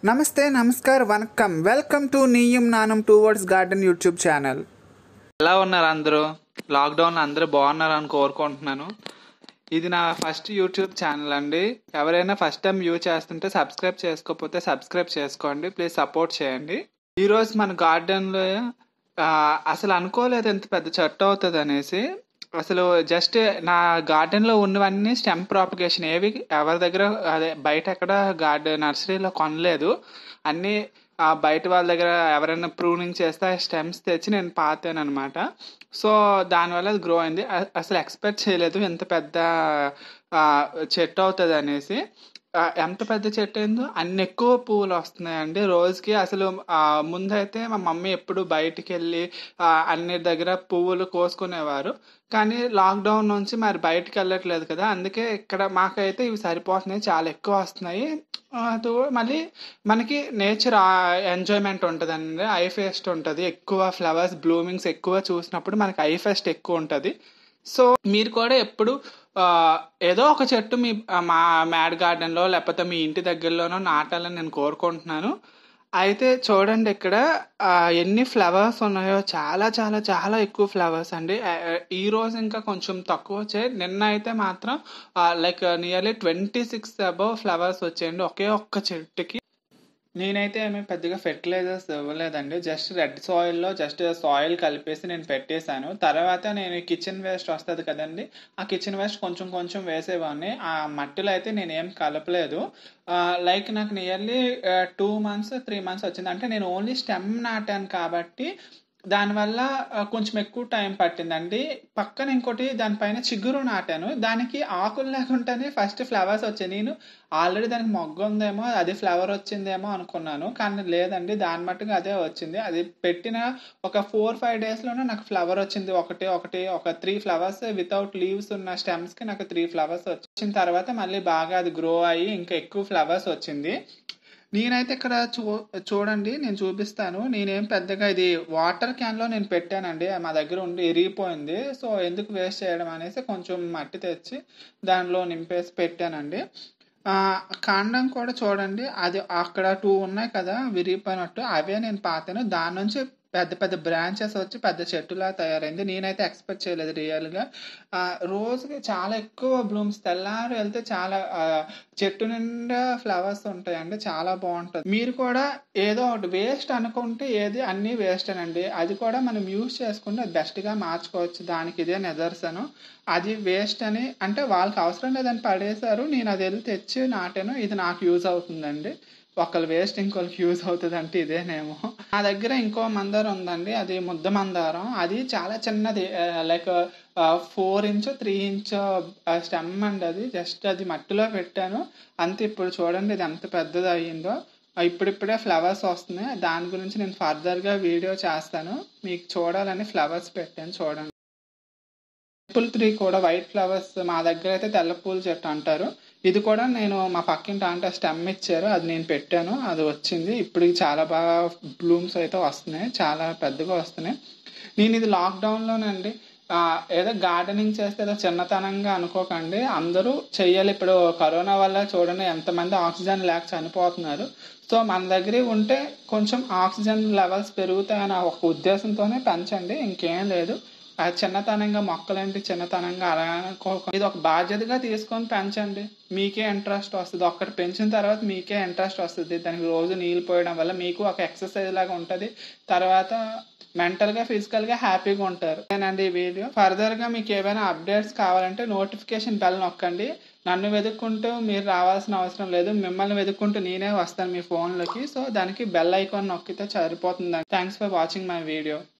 నమస్తే నమస్కార్ వనక్కం వెల్కమ్ టు నీయం నానం two words garden YouTube channel ఎలా ఉన్నారు అందరూ లాక్డౌన్ అందరూ బాగున్నారు అని కోరుకుంటున్నాను ఇది నా ఫస్ట్ యూట్యూబ్ ఛానల్ అండి ఎవరైనా ఫస్ట్ టైం వ్యూ చేస్తుంటే సబ్స్క్రైబ్ చేసుకోకపోతే సబ్స్క్రైబ్ చేసుకోండి ప్లీజ్ సపోర్ట్ చేయండి ఈరోజు మన గార్డెన్లో అసలు అనుకోలేదు ఎంత పెద్ద చెట్టు అవుతుంది అనేసి అసలు జస్ట్ నా గార్డెన్లో ఉన్నవన్నీ స్టెమ్ ప్రాపగేషన్ ఏవి ఎవరి దగ్గర అదే బయట ఎక్కడ గార్డెన్ నర్సరీలో కొనలేదు అన్నీ ఆ బయట వాళ్ళ దగ్గర ఎవరైనా ప్రూనింగ్ చేస్తే ఆ స్టెమ్స్ తెచ్చి నేను పాతాను అనమాట సో దానివల్ల అది గ్రో అయింది అ- అసలు ఎక్స్పెక్ట్ చేయలేదు ఎంత పెద్ద ఆ, చెట్టు అవుతుంది అనేసి ఆ, ఎంత పెద్ద చెట్టు అయిందో అన్ని ఎక్కువ పువ్వులు వస్తున్నాయండి రోజుకి అసలు ఆ, ముందైతే మా మమ్మీ ఎప్పుడు బయటికి వెళ్ళి ఆ, అన్ని దగ్గర పువ్వులు కోసుకునేవారు కానీ లాక్డౌన్ నుంచి మరి బయటికి వెళ్ళట్లేదు కదా అందుకే ఇక్కడ మాకైతే ఇవి సరిపోతున్నాయి చాలా ఎక్కువ వస్తున్నాయి ఆ, తో- మళ్ళీ మనకి నేచర్ ఎంజాయ్మెంట్ ఉంటుందండి ఐ ఫెస్ట్ ఉంటుంది ఎక్కువ ఫ్లవర్స్ బ్లూమింగ్స్ ఎక్కువ చూసినప్పుడు మనకి ఐ ఫెస్ట్ ఎక్కువ ఉంటుంది సో మీరు కూడా ఎప్పుడు ఆ, ఏదో ఒక చెట్టు మీ ఆ, మా మ్యాడ్ గార్డెన్లో లేకపోతే మీ ఇంటి దగ్గరలోనో నాటాలని నేను కోరుకుంటున్నాను అయితే చూడండి ఇక్కడ ఆ, ఎన్ని ఫ్లవర్స్ ఉన్నాయో చాలా చాలా చాలా ఎక్కువ ఫ్లవర్స్ అండి ఆ, ఆ, ఈ రోజు ఇంకా కొంచెం తక్కువ వచ్చాయి నిన్న అయితే మాత్రం like nearly twenty six above flowers వచ్చాయండి ఒకే ఒక్క చెట్టుకి నేనైతే ఏమీ పెద్దగా ఫెర్టిలైజర్స్ ఇవ్వలేదండి జస్ట్ రెడ్ సాయిల్లో జస్ట్ సాయిల్ కలిపేసి నేను పెట్టేశాను తర్వాత నేను కిచెన్ వేస్ట్ వస్తుంది కదండి ఆ కిచెన్ వేస్ట్ కొంచెం కొంచెం వేసేవాడిని ఆ మట్టిలో అయితే నేను ఏం కలపలేదు లైక్ నాకు nearly two months three months వచ్చింది అంటే నేను ఓన్లీ స్టెమ్ నాటాను కాబట్టి దానివల్ల ఆ, కొంచెం ఎక్కువ టైం పట్టిందండి పక్కన ఇంకోటి దానిపైన చిగురు నాటాను దానికి ఆకులు లేకుండానే ఫస్ట్ ఫ్లవర్స్ వచ్చాయి నేను ఆల్రెడీ దానికి మొగ్గ ఉందేమో అది ఫ్లవర్ వచ్చిందేమో అనుకున్నాను కానీ లేదండి దాని మట్టుగా అదే వచ్చింది అది పెట్టిన ఒక ఫోర్ ఫైవ్ డేస్లోనే నాకు ఫ్లవర్ వచ్చింది ఒకటి ఒకటి ఒక త్రీ ఫ్లవర్స్ వితౌట్ లీవ్స్ ఉన్న స్టెమ్స్కి నాకు త్రీ ఫ్లవర్స్ వచ్చిన తర్వాత మళ్ళీ బాగా అది గ్రో అయ్యి ఇంకా ఎక్కువ ఫ్లవర్స్ వచ్చింది నేనైతే ఇక్కడ చూ చూడండి నేను చూపిస్తాను నేనేం పెద్దగా ఇది వాటర్ క్యాన్లో నేను పెట్టానండి మా దగ్గర ఉండి ఇరిగిపోయింది సో ఎందుకు వేస్ట్ చేయడం అనేసి కొంచెం మట్టి తెచ్చి దానిలో నింపేసి పెట్టానండి ఆ, కాండం కూడా చూడండి అది అక్కడ టూ ఉన్నాయి కదా విరిగిపోయినట్టు అవే నేను పాతాను దాని నుంచి పెద్ద పెద్ద బ్రాంచెస్ వచ్చి పెద్ద చెట్టులా తయారైంది నేనైతే ఎక్స్పెక్ట్ చేయలేదు రియల్గా రోజుకి చాలా ఎక్కువ బ్లూమ్స్ తెల్లారు వెళ్తే చాలా ఆ, చెట్టు నిండా ఫ్లవర్స్ ఉంటాయండి చాలా బాగుంటుంది మీరు కూడా ఏదో ఒకటి వేస్ట్ అనుకుంటే ఏది అన్నీ వేస్ట్ అనండి అది కూడా మనం యూజ్ చేసుకుంటే అది బెస్ట్గా మార్చుకోవచ్చు దానికి ఇదే నిదర్శనం అది వేస్ట్ అని అంటే వాళ్ళకి అవసరం లేదని పడేశారు నేను అది వెళ్ళి తెచ్చి నాటాను ఇది నాకు యూజ్ అవుతుందండి ఒకళ్ళు వేస్ట్ ఇంకొకరికి యూజ్ అవుతుంది అంటే ఇదేనేమో నా దగ్గర ఇంకో మందారం ఉందండి అది ముద్ద మందారం అది చాలా చిన్నది like four inch three inch stem అండి అది జస్ట్ అది మట్టిలో పెట్టాను అంతే ఇప్పుడు చూడండి ఇది ఎంత పెద్దది అయ్యిందో ఆ, ఇప్పుడిప్పుడే ఫ్లవర్స్ వస్తున్నాయి దాని గురించి నేను ఫర్దర్గా వీడియో చేస్తాను మీకు చూడాలని ఫ్లవర్స్ పెట్టాను చూడండి పర్పుల్ ట్రీ కూడా వైట్ ఫ్లవర్స్ మా దగ్గర అయితే తెల్ల పూల చెట్టు అంటారు ఇది కూడా నేను మా పక్కింటి అంటే స్టెమ్ ఇచ్చారు అది నేను పెట్టాను అది వచ్చింది ఇప్పుడు చాలా బాగా బ్లూమ్స్ అయితే వస్తున్నాయి చాలా పెద్దగా వస్తున్నాయి నేను ఇది లాక్డౌన్లోనండి ఆ, ఏదో గార్డెనింగ్ చేస్తే ఏదో చిన్నతనంగా అనుకోకండి అందరూ చెయ్యాలి ఇప్పుడు కరోనా వల్ల చూడండి ఎంతమంది ఆక్సిజన్ లేక చనిపోతున్నారు సో మన దగ్గర ఉంటే కొంచెం ఆక్సిజన్ లెవెల్స్ పెరుగుతాయని ఒక ఉద్దేశంతోనే పెంచండి ఇంకేం లేదు ఆ చిన్నతనంగా మొక్కలంటే చిన్నతనంగా అలా అనుకోక ఇది ఒక బాధ్యతగా తీసుకొని పెంచండి మీకే ఇంట్రెస్ట్ వస్తుంది ఒక్కటి పెంచిన తర్వాత మీకే ఇంట్రెస్ట్ వస్తుంది దానికి రోజు నీళ్ళు పోయడం వల్ల మీకు ఒక ఎక్సర్సైజ్ లాగా ఉంటుంది తర్వాత మెంటల్గా ఫిజికల్గా హ్యాపీగా ఉంటారు నేనండి ఈ వీడియో ఫర్దర్గా మీకు ఏమైనా అప్డేట్స్ కావాలంటే నోటిఫికేషన్ బెల్ నొక్కండి నన్ను వెతుక్కుంటూ మీరు రావాల్సిన అవసరం లేదు మిమ్మల్ని వెతుక్కుంటూ నేనే వస్తాను మీ ఫోన్లోకి సో దానికి బెల్ ఐకాన్ నొక్కితే సరిపోతుందండి thanks for watching my video